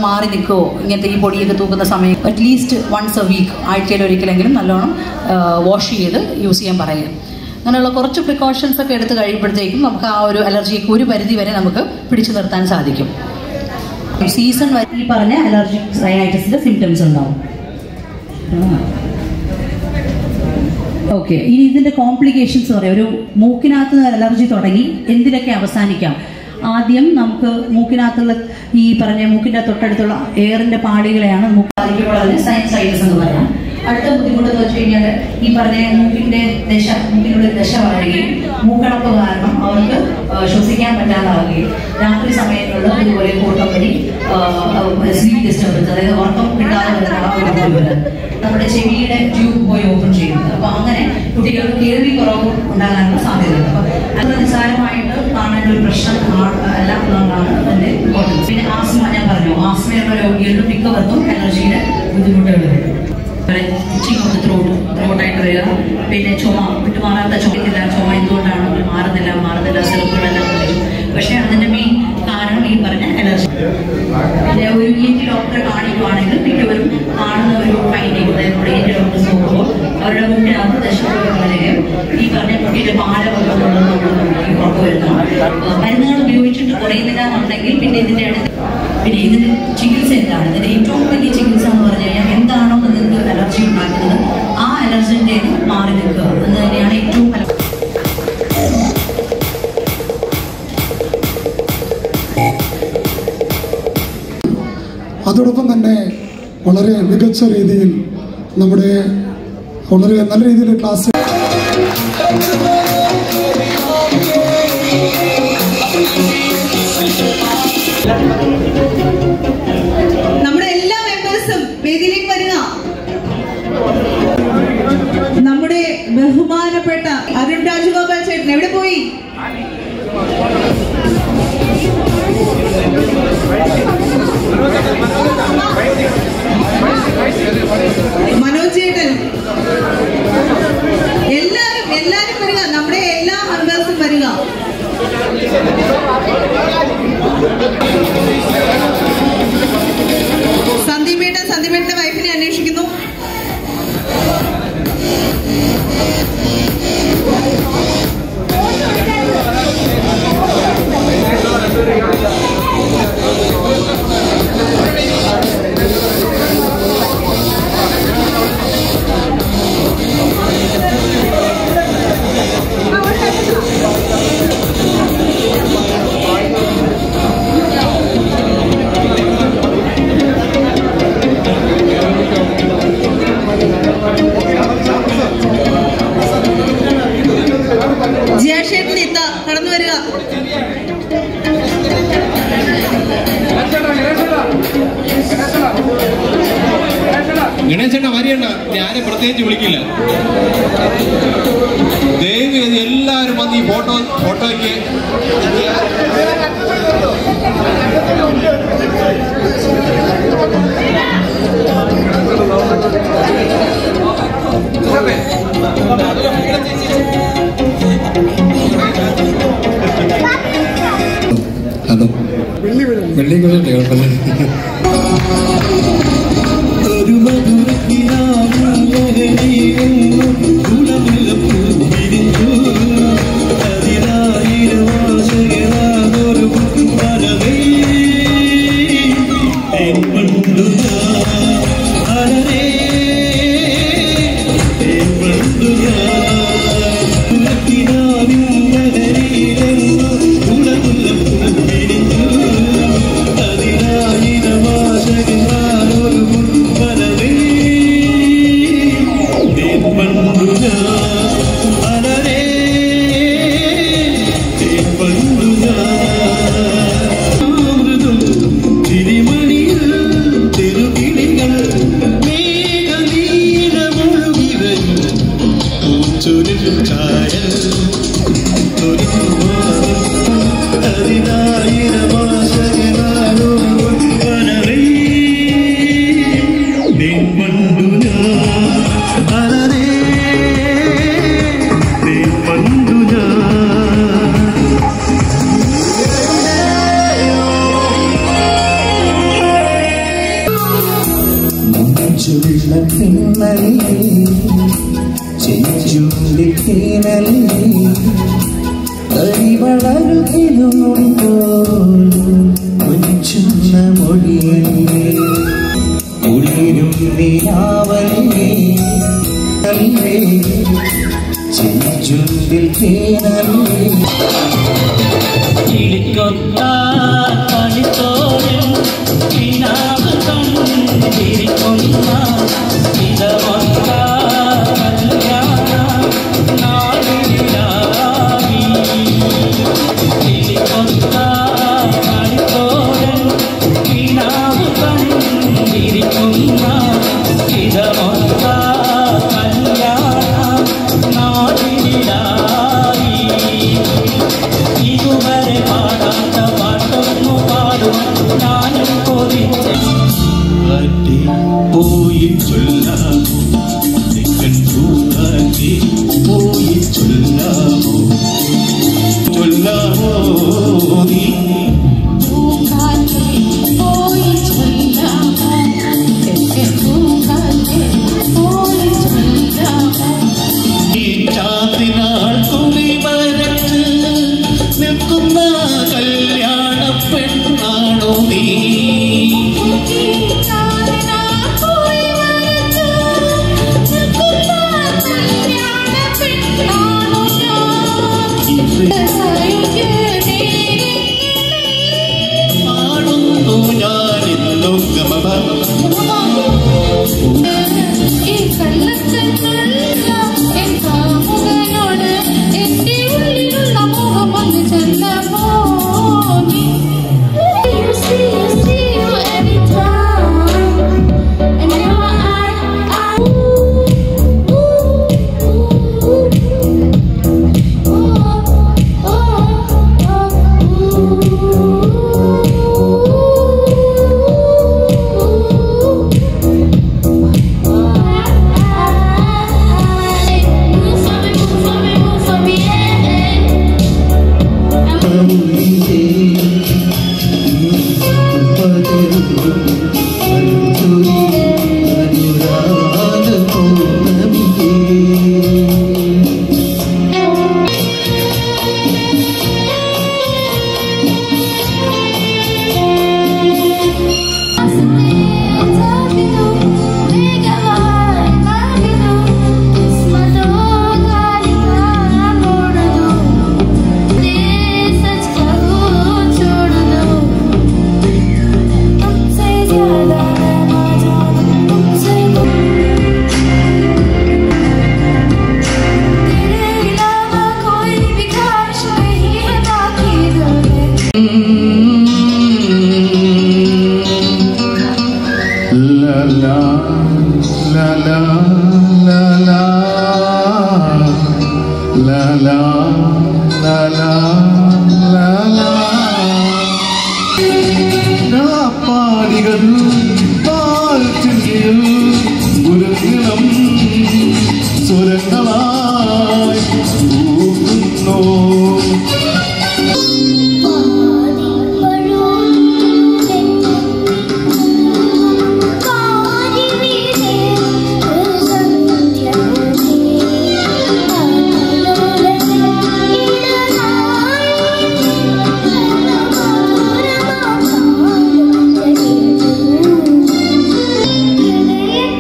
മാറി നിൽക്കുമോ ഇങ്ങനത്തെ ഈ പൊടിയൊക്കെ തൂക്കുന്ന സമയം അറ്റ്ലീസ്റ്റ് വൺസ് എ വീക്ക് ആഴ്ചയിൽ ഒരിക്കലെങ്കിലും നല്ലോണം വാഷ് ചെയ്ത് യൂസ് ചെയ്യാൻ പറയുക അങ്ങനെയുള്ള കുറച്ച് പ്രിക്കോഷൻസ് ഒക്കെ എടുത്ത് കഴിയുമ്പോഴത്തേക്കും നമുക്ക് ആ ഒരു അലർജിയൊക്കെ ഒരു പരിധി വരെ നമുക്ക് പിടിച്ചു നിർത്താൻ സാധിക്കും സീസൺ വരെ ഈ പറഞ്ഞ അലർജിക് റൈനൈറ്റിസിന്റെ സിംറ്റംസ് ഉണ്ടാവും ഓക്കെ ഇനി ഇതിന്റെ കോംപ്ലിക്കേഷൻസ് പറയാം ഒരു മൂക്കിനകത്ത് അലർജി തുടങ്ങി എന്തിലൊക്കെ അവസാനിക്കാം ആദ്യം നമുക്ക് മൂക്കിനകത്തുള്ള ഈ പറഞ്ഞ മൂക്കിന്റെ തൊട്ടടുത്തുള്ള എയറിന്റെ പാളികളെയാണ് മൂക്ക് ബാധിക്കുമ്പോൾ അതിന് സൈനസൈറ്റിസ് എന്ന് പറയാം അടുത്ത ബുദ്ധിമുട്ട് എന്ന് വെച്ച് കഴിഞ്ഞാൽ ഈ പറഞ്ഞ മൂക്കിന്റെ ദശ മൂക്കിനുള്ളിൽ ദശ വളരുകയും മൂക്കടപ്പ് കാരണം അവർക്ക് ആ, ശ്വസിക്കാൻ പറ്റാതാവുകയും രാത്രി സമയങ്ങളിൽ ഇതുപോലെ കൂട്ടം വഴി സ്ലീപ്പ് ഡിസ്റ്റർബൻസ് അതായത് ഉറക്കം കിട്ടാതെ വരുന്ന ആ ഒരു ബുദ്ധിമുട്ട് നമ്മുടെ ചെവിയുടെ ട്യൂബ് പോയി ഓപ്പൺ ചെയ്യുന്നത് അപ്പൊ അങ്ങനെ കുട്ടികൾക്ക് കേൾവി കുറവ് ഉണ്ടാകാനുള്ള സാധ്യതയുണ്ട് അപ്പൊ അത് നിസ്സാരമായിട്ട് കാണേണ്ട ഒരു പ്രശ്നം ആ- അല്ല എന്നുള്ളതാണ് അതിന്റെ ഇമ്പോർട്ടൻസ് പിന്നെ ആസ്മ ഞാൻ പറഞ്ഞു ആസ്മയുള്ള രോഗികളിൽ മിക്കവർക്കും അലർജിയുടെ ബുദ്ധിമുട്ടുകൾ വരും ഇച്ചിങ് ഓഫ് ത്രോട്ട് ത്രോട്ടായിട്ട് വരിക പിന്നെ ചുമ വിട്ടുമാറാത്ത ചുമക്കില്ല ചുമ എന്തുകൊണ്ടാണ് ഒരു മാറുന്നില്ല മാറുന്നില്ല സിറപ്പുകളെല്ലാം കഴിച്ചു പക്ഷേ അതിന്റെ മെയിൻ കാരണം ഈ പറഞ്ഞ അലർജി പിന്നെ ഒരു ഇ ടി ഡോക്ടറെ കാണിക്കുവാണെങ്കിൽ മിക്കവരും കാണുന്ന ഒരു ഫൈൻഡിങ് അതായത് നമ്മുടെ ഇ ടി ഡോക്ടേഴ്സ് നോക്കുമ്പോൾ അവരുടെ മുന്നിനകത്ത് ദശകോളം വരികയും ഈ പറഞ്ഞ കുട്ടിയുടെ പാല വന്നുള്ളത് നമ്മൾ നോക്കി ഉറപ്പുവരുത്തണം ആ, മരുന്നുകൾ ഉപയോഗിച്ചിട്ട് കുറയുന്നില്ല എന്നുണ്ടെങ്കിൽ പിന്നെ ഇതിന്റെ അടുത്ത് പിന്നെ ഇതിന് ചികിത്സ എന്താണ് ഇതിന്റെ ഏറ്റവും വലിയ ചികിത്സ എന്ന് പറഞ്ഞു കഴിഞ്ഞാൽ എന്താണോ നിങ്ങൾക്ക് അലർജി ഉണ്ടാക്കുന്നത് ആ അലർജിന്റെ മാറി നിൽക്കുക എന്ന് തന്നെയാണ് ഏറ്റവും ഫലം അതോടൊപ്പം തന്നെ വളരെ മികച്ച രീതിയിൽ നമ്മുടെ വളരെ നല്ല രീതിയിൽ ക്ലാസ് നമ്മുടെ എല്ലാ മെമ്പേഴ്സും വേദിയിലേക്ക് വരിക നമ്മുടെ ബഹുമാനപ്പെട്ട അരുൺ രാജഗോപാൽ ചേട്ടൻ എവിടെ പോയി മനോജ് ചേട്ടൻ എല്ലാരും എല്ലാരും വരിക നമ്മുടെ എല്ലാ മെമ്പേഴ്സും വരിക സന്ദീപേട്ടൻ സന്ദീപേട്ടന്റെ വൈഫിനെ അന്വേഷിക്കുന്നു ജിയാഷേട്ടൻ ഇത്ത കടന്നു വരിക ഗണേശേട്ട വരിയണ്ട ഞാനെ പ്രത്യേകിച്ച് വിളിക്കില്ല ദയവ് ചെയ്ത് എല്ലാവരും വന്ന് ഈ ഫോട്ടോ ഫോട്ടോയ്ക്ക് അതും വെള്ളിയും കൂടെ കുഴപ്പമില്ല ഒരു മധുരത്തിനാവുലഹരിയെങ്ങും കുളമുല്ലപ്പൂ വിരിഞ്ഞു. അതിനായിരം ആശകളാതൊരു മരമേ. തെൻപണ്ടു ഞാൻ അലരേ. തെൻപണ്ടു ഞാൻ മധുരത്തിനാവിൻ ലഹരിയിലെങ്ങും കുളമുല്ലപ്പൂ വിരിഞ്ഞു. അതിനായിരം ആശകളാതൊരു മരമേ. തെൻപണ്ടു ഞാൻ അലരേ. തെൻപണ്ടു ഞാൻ അമൃതം ചിരിമണിയിൽ തിരുകിളികൾ മേഘനീലമൊഴുകി വരും പൂച്ചൊരിൽ ചായൽ ഒരു മാതം അതിനായിരം ആശകളാലൊരു വനവേ നിൻവണ്ടു ഞാൻ അലരേ നിൻവണ്ടു ഞാൻ മഞ്ചുള്ള പിന്നലേ ചെഞ്ചുണ്ടി തേനലേ കരിവളകൾ കിലുമ്പോൾ കൊഞ്ചുന്ന മൊഴിയേ ഉളിരും നിലാവലേ അല്ലേ ചെഞ്ചുണ്ടിൽ തേനലേ കിളിക്കൊത്ത കളിത്തോരൻ കിനാവ് കണ്ടിരിക്കുന്ന ഇതമൊത്ത കല്യാണ നാളിലായി കിളിക്കൊത്ത കളിത്തോരൻ കിനാവ് കണ്ടിരിക്കുന്ന ഇതമൊത്ത കല്യാണ നാളിലായി ഇതുവരെ പാടാത്ത പാട്ടൊന്നു പാടും ഞാനും കൊതിച്ച് കാറ്റി പോയി ചൊല്ലാമോ തെക്കൻ പൂക്കാറ്റി പോയി ചൊല്ലാമോ ചൊല്ലാമോ നീ ഈ ചാത്തിനാൾ കുറി വരച്ച് നിൽക്കുന്ന കല്യാണ പെണ്ണാണോ നീ പാടുന്നു ഞാനിന്നും ഗമഭ ഈ കള്ളച്ചെന്നല്ല എൻ കാമുകനോട് എന്റെ ഉള്ളിലുള്ള മോഹം ഒന്ന് ചെല്ലമോ നീ You see, you see you every time And now I, I ooh, ooh, ooh, oh, oh, ooh. कोई भी ख्वाहिश नहीं है बाकी दिल में La la la la la la la la la la la la പാടികൾ പാൽച്ചിൽ ഗുരുകിളം സ്വരങ്ങളായി ഊകുന്നു Thank you.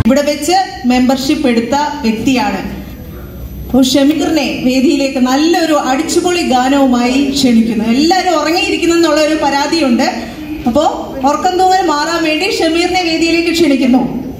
ഇവിടെ വെച്ച് മെമ്പർഷിപ്പ് എടുത്ത വ്യക്തിയാണ് അപ്പോൾ ഷമീറിനെ വേദിയിലേക്ക് നല്ലൊരു അടിച്ചുപൊളി ഗാനവുമായി ക്ഷണിക്കുന്നു എല്ലാവരും ഉറങ്ങിയിരിക്കുന്നു എന്നുള്ള ഒരു പരാതിയുണ്ട് അപ്പോൾ ഉറക്കം തൂങ്ങൽ മാറാൻ വേണ്ടി ഷമീറിനെ വേദിയിലേക്ക് ക്ഷണിക്കുന്നു